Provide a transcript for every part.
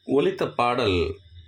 ஒலித்த பாடல்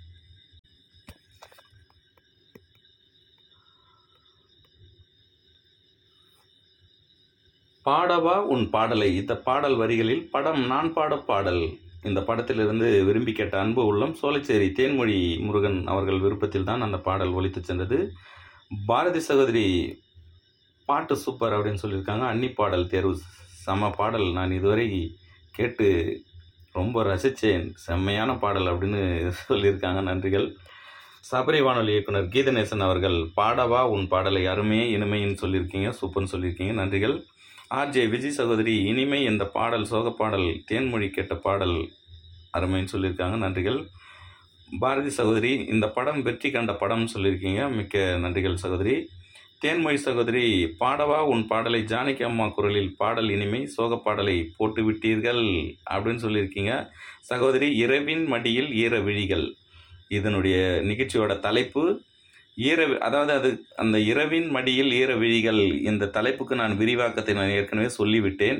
பாடவா உன் பாடலை இந்த பாடல் வரிகளில் படம் நான் பாட பாடல் இந்த படத்திலிருந்து விரும்பி கேட்ட அன்பு உள்ளம் சோலைச்சேரி தேன்மொழி முருகன் அவர்கள் விருப்பத்தில் தான் அந்த பாடல் ஒலித்து சென்றது பாரதி சகோதரி பாட்டு சூப்பர் அப்படின்னு சொல்லியிருக்காங்க அன்னி பாடல் தேர்வு செம பாடல் நான் இதுவரை கேட்டு ரொம்ப ரசித்தேன் செம்மையான பாடல் அப்படின்னு சொல்லியிருக்காங்க நன்றிகள் சபரி வானொலி இயக்குனர் கீதநேசன் அவர்கள் பாடவா உன் பாடலை அருமையே இனிமைன்னு சொல்லியிருக்கீங்க சூப்பர்னு சொல்லியிருக்கீங்க நன்றிகள் ஆர்ஜே விஜய் சகோதரி இனிமை இந்த பாடல் சோக பாடல் தேன்மொழி கேட்ட பாடல் அருமைன்னு சொல்லியிருக்காங்க நன்றிகள் பாரதி சகோதரி இந்த படம் வெற்றி கண்ட படம்னு சொல்லியிருக்கீங்க மிக்க நன்றிகள் சகோதரி தேன்மொழி சகோதரி பாடவா உன் பாடலை ஜானகி அம்மா குரலில் பாடல் இனிமை சோக பாடலை போட்டு விட்டீர்கள் அப்படின்னு சொல்லியிருக்கீங்க சகோதரி இரவின் மடியில் ஈர விழிகள் இதனுடைய நிகழ்ச்சியோட தலைப்பு ஈர அதாவது அது அந்த இரவின் மடியில் ஈர விழிகள் இந்த தலைப்புக்கு நான் விரிவாக்கத்தை நான் ஏற்கனவே சொல்லிவிட்டேன்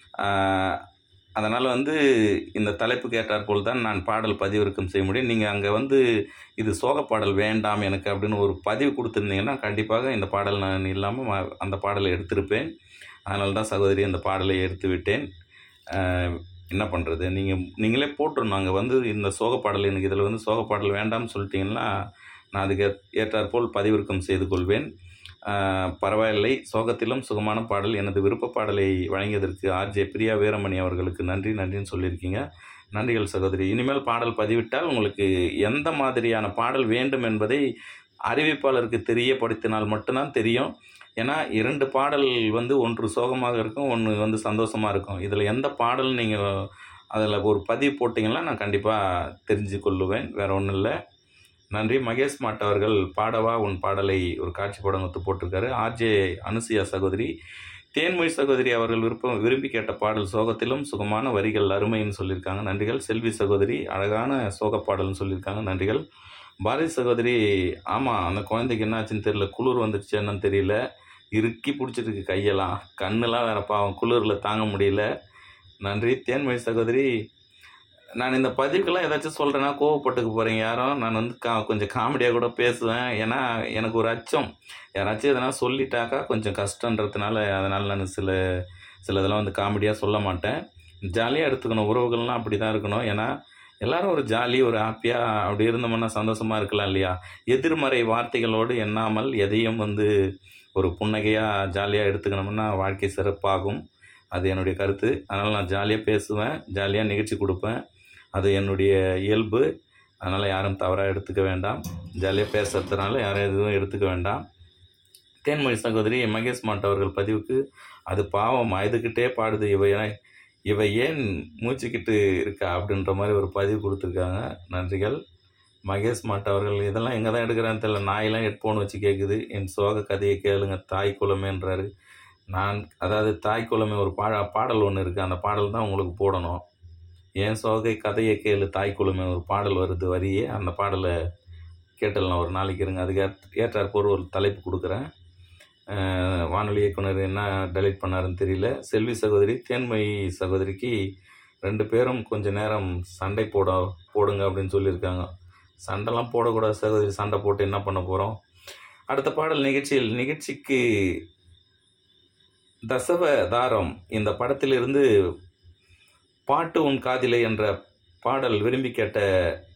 அதனால் வந்து இந்த தலைப்புக்கு ஏற்றாற்போல் தான் நான் பாடல் பதிவிறக்கம் செய்ய முடியும் நீங்கள் அங்கே வந்து இது சோக பாடல் வேண்டாம் எனக்கு அப்படின்னு ஒரு பதிவு கொடுத்துருந்தீங்கன்னா கண்டிப்பாக இந்த பாடல் நான் இல்லாமல் ம- அந்த பாடலை எடுத்திருப்பேன் அதனால தான் சகோதரி அந்த பாடலை எடுத்து விட்டேன் ஆஹ் என்ன பண்ணுறது நீங்கள் நீங்களே போட்டுருணும் அங்கே வந்து இந்த சோக பாடல் எனக்கு இதில் வந்து சோக பாடல் வேண்டாம்னு சொல்லிட்டீங்கன்னா நான் அதுக்கு ஏற்- ஏற்றாற்போல் பதிவிறக்கம் செய்து கொள்வேன் ஆஹ் பரவாயில்லை சோகத்திலும் சுகமான பாடல் எனது விருப்ப பாடலை வழங்கியதற்கு ஆர்ஜே பிரியா வீரமணி அவர்களுக்கு நன்றி நன்றின்னு சொல்லியிருக்கீங்க நன்றிகள் சகோதரி இனிமேல் பாடல் பதிவிட்டால் உங்களுக்கு எந்த மாதிரியான பாடல் வேண்டும் என்பதை அறிவிப்பாளருக்கு தெரியப்படுத்தினால் மட்டும்தான் தெரியும் ஏன்னா இரண்டு பாடல் வந்து ஒன்று சோகமாக இருக்கும் ஒன்று வந்து சந்தோஷமாக இருக்கும் இதில் எந்த பாடல் நீங்கள் அதில் ஒரு பதிவு போட்டிங்கன்னா நான் கண்டிப்பாக தெரிஞ்சு கொள்ளுவேன் வேறு ஒன்றும் இல்லை நன்றி மகேஷ் மாட் அவர்கள் பாடவா உன் பாடலை ஒரு காட்சி படம் ஒத்து போட்டிருக்காரு ஆர்ஜே அனுசியா சகோதரி தேன்மொழி சகோதரி அவர்கள் விருப்பம் விரும்பி கேட்ட பாடல் சோகத்திலும் சுகமான வரிகள் அருமைன்னு சொல்லியிருக்காங்க நன்றிகள் செல்வி சகோதரி அழகான சோக பாடல்னு சொல்லியிருக்காங்க நன்றிகள் பாரதி சகோதரி ஆமாம் அந்த குழந்தைக்கு என்னாச்சுன்னு தெரியல குளிர் வந்துடுச்சு என்னன்னு தெரியல இறுக்கி பிடிச்சிருக்கு கையெல்லாம் கண்ணெல்லாம் வேற பாவம் குளிரில் தாங்க முடியல நன்றி தேன்மொழி சகோதரி நான் இந்த பதிவுக்கெல்லாம் ஏதாச்சும் சொல்கிறேன்னா கோவப்பட்டுக்க போகிறீங்க யாரும் நான் வந்து கா கொஞ்சம் காமெடியாக கூட பேசுவேன் ஏன்னா எனக்கு ஒரு அச்சம் யாராச்சும் எதனா சொல்லிட்டாக்கா கொஞ்சம் கஷ்டன்றதுனால அதனால் நான் சில சில இதெல்லாம் வந்து காமெடியாக சொல்ல மாட்டேன் ஜாலியாக எடுத்துக்கணும் உறவுகள்லாம் அப்படி தான் இருக்கணும் ஏன்னா எல்லாரும் ஒரு ஜாலி ஒரு ஹாப்பியாக அப்படி இருந்தோம்னா சந்தோஷமாக இருக்கலாம் இல்லையா எதிர்மறை வார்த்தைகளோடு எண்ணாமல் எதையும் வந்து ஒரு புன்னகையாக ஜாலியாக எடுத்துக்கணும்னா வாழ்க்கை சிறப்பாகும் அது என்னுடைய கருத்து அதனால் நான் ஜாலியாக பேசுவேன் ஜாலியாக நிகழ்ச்சி கொடுப்பேன் அது என்னுடைய இயல்பு அதனால் யாரும் தவறாக எடுத்துக்க வேண்டாம் ஜாலியாக பேசுறதுனால யாரும் எதுவும் எடுத்துக்க வேண்டாம் தேன்மொழி சகோதரி மகேஷ் மாட் அவர்கள் பதிவுக்கு அது பாவம் அழுதுகிட்டே பாடுது இவ ஏன் இவ ஏன் மூச்சுக்கிட்டு இருக்கா அப்படின்ற மாதிரி ஒரு பதிவு கொடுத்துருக்காங்க நன்றிகள் மகேஷ் மாட் அவர்கள் இதெல்லாம் எங்கே தான் எடுக்கிறான்னு தெரியல நாயெல்லாம் ஹெட்ஃபோன் வச்சு கேட்குது என் சோக கதையை கேளுங்க தாய் குலமேன்றாரு நான் அதாவது தாய் குலமே ஒரு பா பாடல் ஒன்று இருக்குது அந்த பாடல் தான் உங்களுக்கு போடணும் என் சோகை கதையை கேளு தாய் குலமே ஒரு பாடல் வருது வரியே அந்த பாடலை கேட்டலாம் ஒரு நாளைக்கு இருங்க அதுக்கு ஏற்ற- ஏற்றாற்போல் ஒரு தலைப்பு கொடுக்குறேன் அஹ் வானொலி இயக்குனர் என்ன டெலிட் பண்ணாருன்னு தெரியல செல்வி சகோதரி தேன்மொழி சகோதரிக்கு ரெண்டு பேரும் கொஞ்ச நேரம் சண்டை போட போடுங்க அப்படின்னு சொல்லியிருக்காங்க சண்டைலாம் போடக்கூடாது சகோதரி சண்டை போட்டு என்ன பண்ண போகிறோம் அடுத்த பாடல் நிகழ்ச்சியில் நிகழ்ச்சிக்கு தசவ தாரம் இந்த படத்திலிருந்து பாட்டு உன் காதிலே என்ற பாடல் விரும்பி கேட்ட